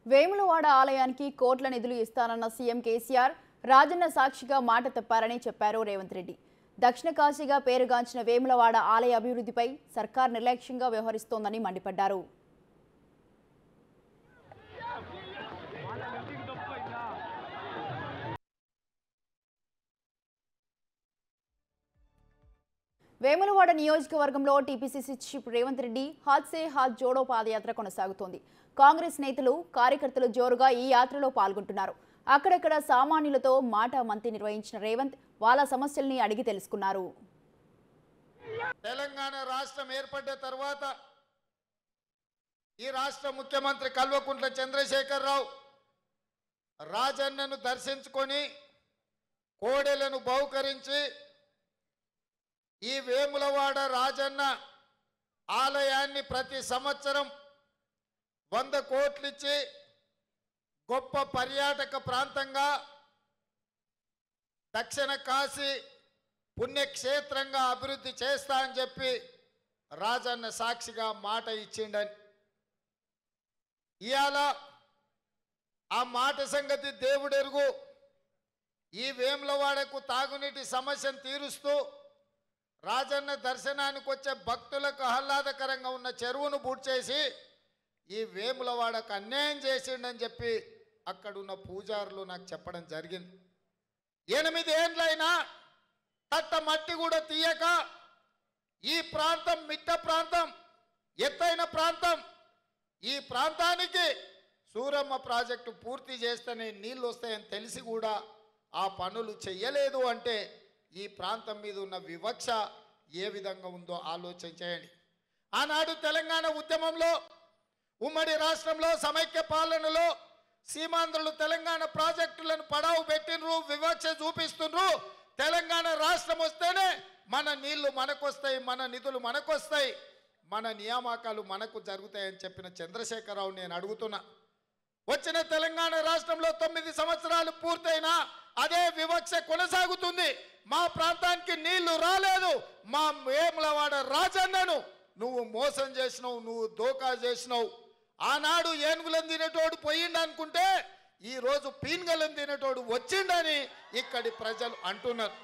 వేములవాడ ఆలయానికి కోట్ల నిధులు ఇస్తానన్న సీఎం కేసీఆర్ రాజన్న సాక్షిగా మాట తప్పారని చెప్పారు రేవంత్ రెడ్డి దక్షిణ కాశీగా పేరుగాంచిన వేములవాడ ఆలయ అభివృద్ధిపై సర్కార్ నిర్లక్ష్యంగా వ్యవహరిస్తోందని మండిపడ్డారు వేములవాడ నియోజకవర్గంలో టీపీసీసీ చీఫ్ రేవంత్ రెడ్డి హాత్ సే హాత్ జోడో పాదయాత్ర కొనసాగుతోంది కాంగ్రెస్ నేతలు కార్యకర్తలు జోరుగా ఈ యాత్రలో పాల్గొంటున్నారు అక్కడక్కడ సామాన్యులతో మాట మంతి నిర్వహించిన రేవంత్ వాళ్ళ సమస్యల్ని అడిగి తెలుసుకున్నారు తెలంగాణ రాష్ట్రం ఏర్పడ్డ తర్వాత ఈ రాష్ట్ర ముఖ్యమంత్రి కల్వకుంట్ల చంద్రశేఖరరావు రాజన్నను దర్శించుకొని కోడెలను బహుకరించి ఈ వేములవాడ రాజన్న ఆలయాన్ని ప్రతి సంవత్సరం వంద కోట్లిచ్చి గొప్ప పర్యాటక ప్రాంతంగా దక్షిణ కాశీ పుణ్యక్షేత్రంగా అభివృద్ధి చేస్తా అని చెప్పి రాజన్న సాక్షిగా మాట ఇచ్చిండని ఇవాళ ఆ మాట సంగతి దేవుడెరుగు ఈ వేములవాడకు తాగునీటి సమస్యను తీరుస్తూ రాజన్న దర్శనానికి వచ్చే భక్తులకు ఆహ్లాదకరంగా ఉన్న చెరువును చేసి ఈ వేములవాడకు అన్యాయం చేసిండని చెప్పి అక్కడున్న పూజారులు నాకు చెప్పడం జరిగింది ఎనిమిది ఏండ్లైనా తట్ట మట్టి కూడా తీయక ఈ ప్రాంతం మిట్ట ప్రాంతం ఎత్తైన ప్రాంతం ఈ ప్రాంతానికి సూరమ్మ ప్రాజెక్టు పూర్తి చేస్తేనే నీళ్ళు వస్తాయని తెలిసి కూడా ఆ పనులు చెయ్యలేదు అంటే ఈ ప్రాంతం మీద ఉన్న వివక్ష ఏ విధంగా ఉందో ఆలోచన చేయండి ఆనాడు తెలంగాణ ఉద్యమంలో ఉమ్మడి రాష్ట్రంలో సమైక్య పాలనలో సీమాంధ్రులు తెలంగాణ ప్రాజెక్టులను పడావు పెట్టినరు వివక్ష చూపిస్తుండ్రు తెలంగాణ రాష్ట్రం వస్తేనే మన నీళ్లు మనకొస్తాయి మన నిధులు మనకొస్తాయి మన నియామకాలు మనకు జరుగుతాయని చెప్పిన చంద్రశేఖరరావు నేను అడుగుతున్నా వచ్చిన తెలంగాణ రాష్ట్రంలో తొమ్మిది సంవత్సరాలు పూర్తయినా అదే వివక్ష కొనసాగుతుంది మా ప్రాంతానికి నీళ్లు రాలేదు మా వేములవాడ రాజన్నను నువ్వు మోసం చేసినావు నువ్వు దోకా చేసినావు ఆనాడు ఏనుగులను తినేటోడు పోయిండు అనుకుంటే ఈ రోజు పీన్గలను తినేటోడు వచ్చిండని ఇక్కడి ప్రజలు అంటున్నారు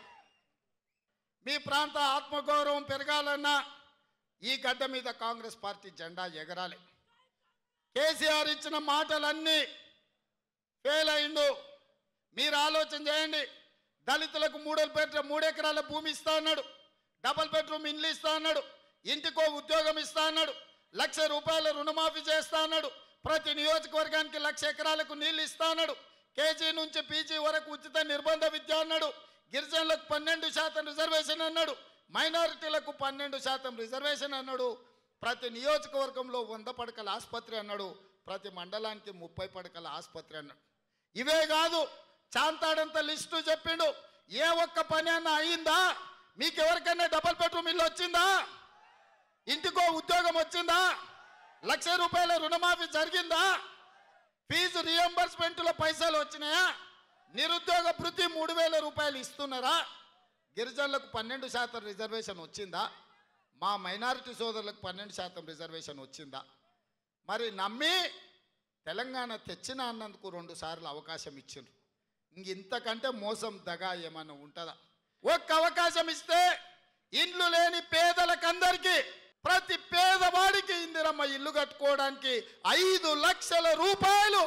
మీ ప్రాంత ఆత్మగౌరవం పెరగాలన్నా ఈ గడ్డ మీద కాంగ్రెస్ పార్టీ జెండా ఎగరాలి కేసీఆర్ ఇచ్చిన మాటలన్నీ ఫెయిల్ అయిండు మీరు ఆలోచన చేయండి దళితులకు మూడు బెడ్రూమ్ మూడు ఎకరాల భూమి ఇస్తా అన్నాడు డబల్ బెడ్రూమ్ ఇండ్లు ఇస్తా అన్నాడు ఇంటికో ఉద్యోగం ఇస్తా అన్నాడు లక్ష రూపాయల రుణమాఫీ చేస్తా అన్నాడు ప్రతి నియోజకవర్గానికి లక్ష ఎకరాలకు నీళ్లు ఇస్తా అన్నాడు కేజీ నుంచి పీజీ వరకు ఉచిత నిర్బంధ విద్య అన్నాడు గిరిజనులకు పన్నెండు శాతం రిజర్వేషన్ అన్నాడు మైనారిటీలకు పన్నెండు శాతం రిజర్వేషన్ అన్నాడు ప్రతి నియోజకవర్గంలో వంద పడకల ఆసుపత్రి అన్నాడు ప్రతి మండలానికి ముప్పై పడకల ఆసుపత్రి అన్నాడు ఇవే కాదు చాంతాడంత లిస్టు చెప్పిండు ఏ ఒక్క పని అన్నా అయిందా మీకు ఎవరికైనా డబల్ బెడ్రూమ్ ఇల్లు వచ్చిందా ఇంటికో ఉద్యోగం వచ్చిందా లక్ష రూపాయల రుణమాఫీ జరిగిందా ఫీజు రియంబర్స్మెంట్లో పైసలు వచ్చినాయా నిరుద్యోగ భృతి మూడు వేల రూపాయలు ఇస్తున్నారా గిరిజనులకు పన్నెండు శాతం రిజర్వేషన్ వచ్చిందా మా మైనారిటీ సోదరులకు పన్నెండు శాతం రిజర్వేషన్ వచ్చిందా మరి నమ్మి తెలంగాణ తెచ్చిన అన్నందుకు రెండు సార్లు అవకాశం ఇచ్చిండ్రు ఇంక ఇంతకంటే మోసం దగా ఏమన్నా ఉంటుందా ఒక్క అవకాశం ఇస్తే ఇండ్లు లేని పేదలకందరికీ ప్రతి పేదవాడికి ఇందిరమ్మ ఇల్లు కట్టుకోవడానికి ఐదు లక్షల రూపాయలు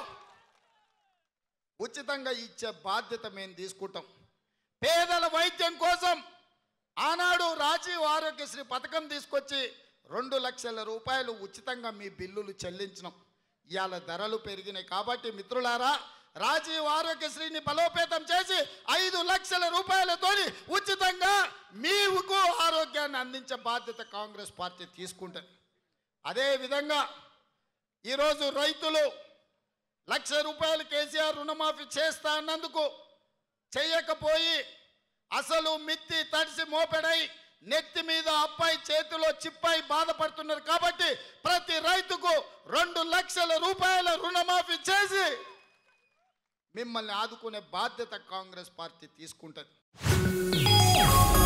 ఉచితంగా ఇచ్చే బాధ్యత మేము తీసుకుంటాం పేదల వైద్యం కోసం ఆనాడు రాజీవ్ ఆరోగ్యశ్రీ పథకం తీసుకొచ్చి రెండు లక్షల రూపాయలు ఉచితంగా మీ బిల్లులు చెల్లించినాం ఇవాళ ధరలు పెరిగినాయి కాబట్టి మిత్రులారా రాజీవ్ ఆరోగ్యశ్రీని బలోపేతం చేసి ఐదు లక్షల రూపాయలతోని ఉచితంగా మీకు ఆరోగ్యాన్ని అందించే బాధ్యత కాంగ్రెస్ పార్టీ తీసుకుంటుంది అదే విధంగా ఈరోజు రైతులు లక్ష రూపాయలు కేసీఆర్ రుణమాఫీ చేస్తా అన్నందుకు చేయకపోయి అసలు మిత్తి తడిసి మోపెడై నెత్తి మీద అబ్బాయి చేతిలో చిప్పాయి బాధపడుతున్నారు కాబట్టి ప్రతి రైతుకు రెండు లక్షల రూపాయల రుణమాఫీ చేసి మిమ్మల్ని ఆదుకునే బాధ్యత కాంగ్రెస్ పార్టీ తీసుకుంటుంది